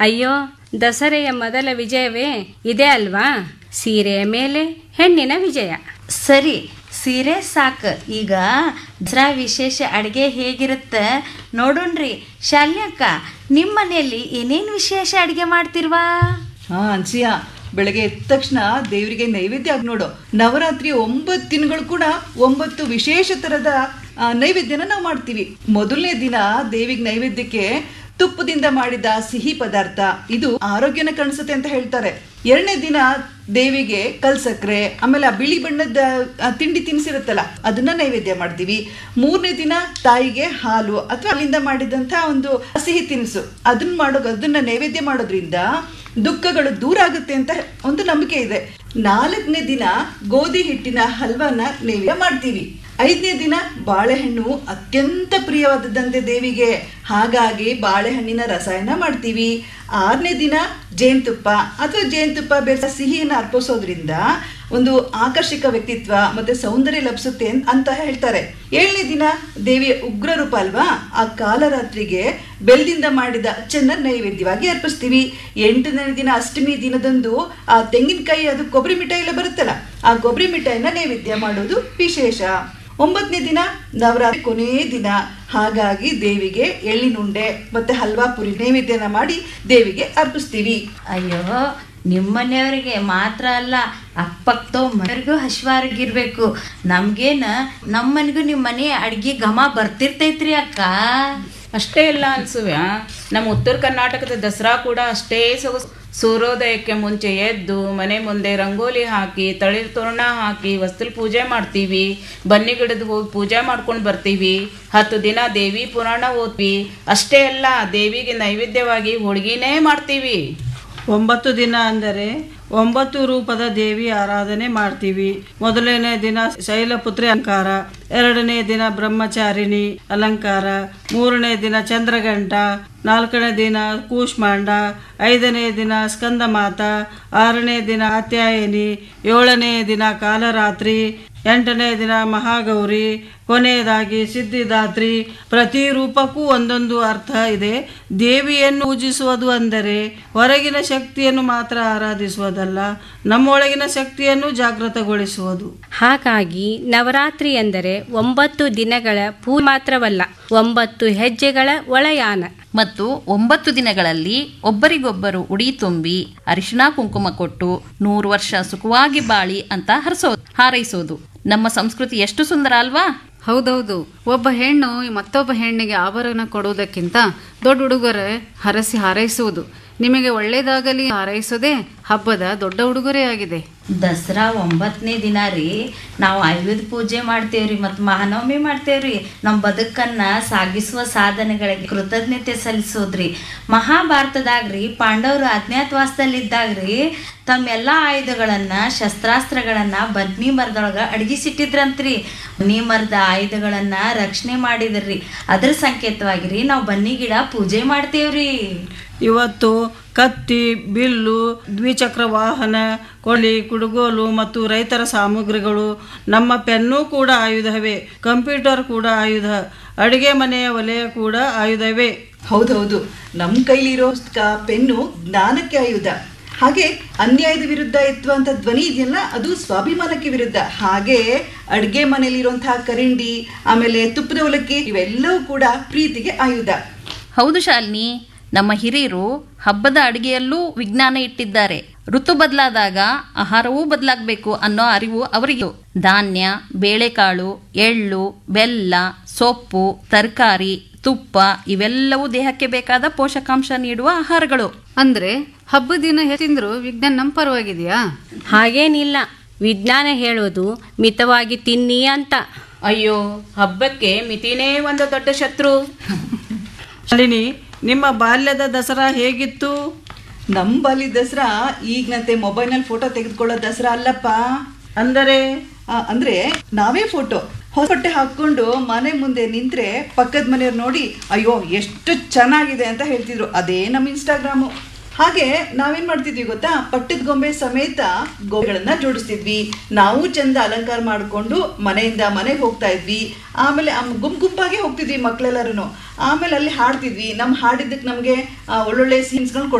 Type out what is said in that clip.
ಅಯ್ಯೋ ದಸರೆಯ ಮೊದಲ ವಿಜಯವೇ ಇದೇ ಅಲ್ವಾ ಸೀರೆಯ ಮೇಲೆ ಹೆಣ್ಣಿನ ವಿಜಯ ಸರಿ ಸೀರೆ ಸಾಕು ಈಗ ದಸರಾ ವಿಶೇಷ ಅಡುಗೆ ಹೇಗಿರುತ್ತೆ ನೋಡೋಣ್ರಿ ಶಾಲ್ಯಕ್ಕ ನಿಮ್ಮ ಮನೆಯಲ್ಲಿ ಏನೇನು ವಿಶೇಷ ಅಡುಗೆ ಮಾಡ್ತಿರ್ವಾ ಹಾ ಅನ್ಸಿಯ ಬೆಳಗ್ಗೆ ಎದ್ದ ತಕ್ಷಣ ದೇವರಿಗೆ ನೈವೇದ್ಯ ಆಗಿ ನೋಡು ನವರಾತ್ರಿ ಒಂಬತ್ತು ದಿನಗಳು ಕೂಡ ಒಂಬತ್ತು ವಿಶೇಷ ತರದ ಆ, ನೈವೇದ್ಯನ ನಾವು ಮಾಡ್ತೀವಿ ಮೊದಲನೇ ದಿನ ದೇವಿಗೆ ನೈವೇದ್ಯಕ್ಕೆ ತುಪ್ಪದಿಂದ ಮಾಡಿದ ಸಿಹಿ ಪದಾರ್ಥ ಇದು ಆರೋಗ್ಯನ ಕಾಣಿಸುತ್ತೆ ಅಂತ ಹೇಳ್ತಾರೆ ಎರಡನೇ ದಿನ ದೇವಿಗೆ ಕಲ್ಸಕ್ರೆ ಆಮೇಲೆ ಆ ಬಿಳಿ ಬಣ್ಣದ ಆ, ತಿಂಡಿ ತಿನಿಸಿರುತ್ತಲ್ಲ ಅದನ್ನ ನೈವೇದ್ಯ ಮಾಡ್ತೀವಿ ಮೂರನೇ ದಿನ ತಾಯಿಗೆ ಹಾಲು ಅಥವಾ ಅಲ್ಲಿಂದ ಮಾಡಿದಂಥ ಒಂದು ಸಿಹಿ ತಿನಿಸು ಅದನ್ನ ಮಾಡೋ ಅದನ್ನ ನೈವೇದ್ಯ ಮಾಡೋದ್ರಿಂದ ದುಃಖಗಳು ದೂರ ಆಗುತ್ತೆ ಅಂತ ಒಂದು ನಂಬಿಕೆ ಇದೆ ನಾಲ್ಕನೇ ದಿನ ಗೋಧಿ ಹಿಟ್ಟಿನ ಹಲ್ವಾನ ನೈವೇದ್ಯ ಮಾಡ್ತೀವಿ ಐದನೇ ದಿನ ಬಾಳೆಹಣ್ಣು ಅತ್ಯಂತ ಪ್ರಿಯವಾದದ್ದಂತೆ ದೇವಿಗೆ ಹಾಗಾಗಿ ಬಾಳೆಹಣ್ಣಿನ ರಸಾಯನ ಮಾಡ್ತೀವಿ ಆರನೇ ದಿನ ಜೇನುತುಪ್ಪ ಅಥವಾ ಜೇನುತುಪ್ಪ ಬೆರೆಸ ಸಿಹಿಯನ್ನು ಅರ್ಪಿಸೋದ್ರಿಂದ ಒಂದು ಆಕರ್ಷಕ ವ್ಯಕ್ತಿತ್ವ ಮತ್ತೆ ಸೌಂದರ್ಯ ಲಭಿಸುತ್ತೆ ಅಂತ- ಅಂತ ಹೇಳ್ತಾರೆ ಏಳನೇ ದಿನ ದೇವಿಯ ಉಗ್ರ ರೂಪ ಅಲ್ವಾ ಆ ಕಾಲರಾತ್ರಿಗೆ ಬೆಲ್ಲದಿಂದ ಮಾಡಿದ ಚೆನ್ನ ನೈವೇದ್ಯವಾಗಿ ಅರ್ಪಿಸ್ತೀವಿ ಎಂಟನೇ ದಿನ ಅಷ್ಟಮಿ ದಿನದಂದು ಆ ತೆಂಗಿನಕಾಯಿ ಅದು ಕೊಬ್ಬರಿ ಮಿಠಾಯಿ ಎಲ್ಲ ಬರುತ್ತಲ್ಲ ಆ ಕೊಬ್ಬರಿ ಮಿಠಾಯಿನ ನೈವೇದ್ಯ ಮಾಡೋದು ವಿಶೇಷ ಒಂಬತ್ತನೇ ದಿನ ನವರಾತ್ರಿ ಕೊನೆಯ ದಿನ ಹಾಗಾಗಿ ದೇವಿಗೆ ಎಳ್ಳಿನುಂಡೆ ಮತ್ತೆ ಹಲ್ವಾ ಪುರಿ ನೈವೇದ್ಯನ ಮಾಡಿ ದೇವಿಗೆ ಅರ್ಪಿಸ್ತೀವಿ ಅಯ್ಯೋ ನಿಮ್ಮನೆಯವರಿಗೆ ಮಾತ್ರ ಅಲ್ಲ ಅಕ್ಕಪಕ್ಕದವ್ ಮನೆಯವ್ರಿಗೂ ಹಶ್ವಾರಾಗಿರ್ಬೇಕು ನಮ್ಗೇನ ನಮ್ಮನಿಗೂ ನಿಮ್ಮ ಮನೆ ಅಡ್ಗೆ ಘಮ ಬರ್ತಿರ್ತೈತ್ರಿ ಅಕ್ಕ ಅಷ್ಟೇ ಇಲ್ಲ ಅನ್ಸುವೆ ಆ? ನಮ್ಮ ಉತ್ತರ ಕರ್ನಾಟಕದ ದಸರಾ ಕೂಡ ಅಷ್ಟೇ ಸೊಗಸು ಸೂರ್ಯೋದಯಕ್ಕೆ ಮುಂಚೆ ಎದ್ದು ಮನೆ ಮುಂದೆ ರಂಗೋಲಿ ಹಾಕಿ ತಳಿರು ತೋರಣ ಹಾಕಿ ವಸ್ತುಲ್ ಪೂಜೆ ಮಾಡ್ತೀವಿ ಬನ್ನಿ ಗಿಡದ ಹೋಗಿ ಪೂಜೆ ಮಾಡ್ಕೊಂಡು ಬರ್ತೀವಿ ಹತ್ತು ದಿನ ದೇವಿ ಪುರಾಣ ಓದ್ವಿ ಅಷ್ಟೇ ಅಲ್ಲ ದೇವಿಗೆ ನೈವೇದ್ಯವಾಗಿ ಹೋಳಿಗೆನೇ ಮಾಡ್ತೀವಿ ಒಂಬತ್ತು ದಿನ ಅಂದರೆ ಒಂಬತ್ತು ರೂಪದ ದೇವಿ ಆರಾಧನೆ ಮಾಡ್ತೀವಿ ಮೊದಲನೇ ದಿನ ಶೈಲಪುತ್ರಿ ಅಲಂಕಾರ ಎರಡನೇ ದಿನ ಬ್ರಹ್ಮಚಾರಿಣಿ ಅಲಂಕಾರ ಮೂರನೇ ದಿನ ಚಂದ್ರಗಂಟ ನಾಲ್ಕನೇ ದಿನ ಕೂಷ್ಮಾಂಡ ಐದನೇ ದಿನ ಸ್ಕಂದಮಾತ ಆರನೇ ದಿನ ಆತ್ಯಾಯನಿ ಏಳನೇ ದಿನ ಕಾಲರಾತ್ರಿ ಎಂಟನೇ ದಿನ ಮಹಾಗೌರಿ ಕೊನೆಯದಾಗಿ ಸಿದ್ಧಿದಾತ್ರಿ ಪ್ರತಿ ರೂಪಕ್ಕೂ ಒಂದೊಂದು ಅರ್ಥ ಇದೆ ದೇವಿಯನ್ನು ಪೂಜಿಸುವುದು ಅಂದರೆ ಹೊರಗಿನ ಶಕ್ತಿಯನ್ನು ಮಾತ್ರ ಆರಾಧಿಸುವುದಲ್ಲ ನಮ್ಮೊಳಗಿನ ಶಕ್ತಿಯನ್ನು ಜಾಗೃತಗೊಳಿಸುವುದು ಹಾಗಾಗಿ ನವರಾತ್ರಿ ಎಂದರೆ ಒಂಬತ್ತು ದಿನಗಳ ಪೂ ಮಾತ್ರವಲ್ಲ ಒಂಬತ್ತು ಹೆಜ್ಜೆಗಳ ಒಳಯಾನ ಮತ್ತು ಒಂಬತ್ತು ದಿನಗಳಲ್ಲಿ ಒಬ್ಬರಿಗೊಬ್ಬರು ಉಡಿ ತುಂಬಿ ಅರಿಶಿಣ ಕುಂಕುಮ ಕೊಟ್ಟು ನೂರು ವರ್ಷ ಸುಖವಾಗಿ ಬಾಳಿ ಅಂತ ಹರಸೋದು ಹಾರೈಸೋದು ನಮ್ಮ ಸಂಸ್ಕೃತಿ ಎಷ್ಟು ಸುಂದರ ಅಲ್ವಾ ಹೌದೌದು ಒಬ್ಬ ಹೆಣ್ಣು ಮತ್ತೊಬ್ಬ ಹೆಣ್ಣಿಗೆ ಆಭರಣ ಕೊಡುವುದಕ್ಕಿಂತ ದೊಡ್ಡ ಉಡುಗೊರೆ ಹರಸಿ ಹಾರೈಸುವುದು ನಿಮಗೆ ಒಳ್ಳೇದಾಗಲಿ ಹಾರೈಸೋದೇ ಹಬ್ಬದ ದೊಡ್ಡ ಉಡುಗೊರೆಯಾಗಿದೆ ದಸರಾ ಒಂಬತ್ತನೇ ದಿನ ರೀ ನಾವು ಆಯುಧ ಪೂಜೆ ಮಾಡ್ತೇವ್ರಿ ಮತ್ತು ಮಹಾನವಮಿ ಮಾಡ್ತೇವ್ರಿ ನಮ್ಮ ಬದುಕನ್ನ ಸಾಗಿಸುವ ಸಾಧನೆಗಳಿಗೆ ಕೃತಜ್ಞತೆ ಸಲ್ಲಿಸೋದ್ರಿ ಮಹಾಭಾರತದಾಗ್ರಿ ಪಾಂಡವರು ಅಜ್ಞಾತವಾಸದಲ್ಲಿದ್ದಾಗ್ರಿ ತಮ್ಮೆಲ್ಲ ಆಯುಧಗಳನ್ನ ಶಸ್ತ್ರಾಸ್ತ್ರಗಳನ್ನ ಬನ್ನಿ ಮರದೊಳಗ ಅಡಗಿಸಿಟ್ಟಿದ್ರಂತ್ರಿ ಬನ್ನಿ ಮರದ ಆಯುಧಗಳನ್ನ ರಕ್ಷಣೆ ಮಾಡಿದ್ರಿ ಅದ್ರ ಸಂಕೇತವಾಗಿರಿ ನಾವು ಬನ್ನಿ ಗಿಡ ಪೂಜೆ ಮಾಡ್ತೇವ್ರಿ ಇವತ್ತು ಕತ್ತಿ ಬಿಲ್ಲು ದ್ವಿಚಕ್ರ ವಾಹನ ಕೊಳಿ ಕುಡುಗೋಲು ಮತ್ತು ರೈತರ ಸಾಮಗ್ರಿಗಳು ನಮ್ಮ ಪೆನ್ನು ಕೂಡ ಆಯುಧವೇ ಕಂಪ್ಯೂಟರ್ ಕೂಡ ಆಯುಧ ಅಡುಗೆ ಮನೆಯ ಒಲೆಯ ಕೂಡ ಆಯುಧವೇ ಹೌದೌದು ನಮ್ಮ ಕೈಲಿರೋ ಪುಸ್ತಕ ಪೆನ್ನು ಜ್ಞಾನಕ್ಕೆ ಆಯುಧ ಹಾಗೆ ಅನ್ಯಾಯದ ವಿರುದ್ಧ ಎತ್ತುವಂಥ ಧ್ವನಿ ಇದೆಯಲ್ಲ ಅದು ಸ್ವಾಭಿಮಾನಕ್ಕೆ ವಿರುದ್ಧ ಹಾಗೆ ಅಡುಗೆ ಮನೆಯಲ್ಲಿರುವಂತಹ ಕರಿಂಡಿ ಆಮೇಲೆ ತುಪ್ಪದ ಒಲಕ್ಕೆ ಇವೆಲ್ಲವೂ ಕೂಡ ಪ್ರೀತಿಗೆ ಆಯುಧ ಹೌದು ಶಾಲಿನಿ ನಮ್ಮ ಹಿರಿಯರು ಹಬ್ಬದ ಅಡುಗೆಯಲ್ಲೂ ವಿಜ್ಞಾನ ಇಟ್ಟಿದ್ದಾರೆ ಋತು ಬದಲಾದಾಗ ಆಹಾರವೂ ಬದಲಾಗಬೇಕು ಅನ್ನೋ ಅರಿವು ಅವರಿಗೆ ಧಾನ್ಯ ಬೇಳೆಕಾಳು ಎಳ್ಳು ಬೆಲ್ಲ ಸೊಪ್ಪು ತರಕಾರಿ ತುಪ್ಪ ಇವೆಲ್ಲವೂ ದೇಹಕ್ಕೆ ಬೇಕಾದ ಪೋಷಕಾಂಶ ನೀಡುವ ಆಹಾರಗಳು ಅಂದ್ರೆ ಹಬ್ಬದ ದಿನ ತಿಂದ್ರು ವಿಜ್ಞಾನ ನಮ್ಮ ಪರವಾಗಿದೆಯಾ ಹಾಗೇನಿಲ್ಲ ವಿಜ್ಞಾನ ಹೇಳೋದು ಮಿತವಾಗಿ ತಿನ್ನಿ ಅಂತ ಅಯ್ಯೋ ಹಬ್ಬಕ್ಕೆ ಮಿತಿನೇ ಒಂದು ದೊಡ್ಡ ಶತ್ರು ಶಾಲಿನಿ ನಿಮ್ಮ ಬಾಲ್ಯದ ದಸರಾ ಹೇಗಿತ್ತು ನಮ್ಮ ಬಾಲಿ ದಸರಾ ಈಗಿನಂತೆ ಮೊಬೈಲ್ನಲ್ಲಿ ಫೋಟೋ ತೆಗೆದುಕೊಳ್ಳೋ ದಸರಾ ಅಲ್ಲಪ್ಪ ಅಂದರೆ ಆ, ಅಂದ್ರೆ ನಾವೇ ಫೋಟೋ ಹೊಸ ಬಟ್ಟೆ ಹಾಕೊಂಡು ಮನೆ ಮುಂದೆ ನಿಂತ್ರೆ ಪಕ್ಕದ ಮನೆಯವ್ರು ನೋಡಿ ಅಯ್ಯೋ ಎಷ್ಟು ಚೆನ್ನಾಗಿದೆ ಅಂತ ಹೇಳ್ತಿದ್ರು ಅದೇ ನಮ್ಮ ಇನ್ಸ್ಟಾಗ್ರಾಮು ಹಾಗೆ ನಾವೇನ್ ಮಾಡ್ತಿದ್ವಿ ಗೊತ್ತಾ ಪಟ್ಟದ ಗೊಂಬೆ ಸಮೇತ ಗೊಂಬೆಗಳನ್ನ ಜೋಡಿಸ್ತಿದ್ವಿ ನಾವು ಚಂದ ಅಲಂಕಾರ ಮಾಡಿಕೊಂಡು ಮನೆಯಿಂದ ಮನೆಗೆ ಹೋಗ್ತಾ ಇದ್ವಿ ಆಮೇಲೆ ಆ ಗುಂಪು ಗುಂಪಾಗೆ ಹೋಗ್ತಿದ್ವಿ ಮಕ್ಕಳೆಲ್ಲರೂ ಆಮೇಲೆ ಅಲ್ಲಿ ಹಾಡ್ತಿದ್ವಿ ನಮ್ಮ ಹಾಡಿದ್ದಕ್ಕೆ ನಮಗೆ ಒಳ್ಳೊಳ್ಳೆ ಸೀನ್ಸ್ಗಳನ್ನ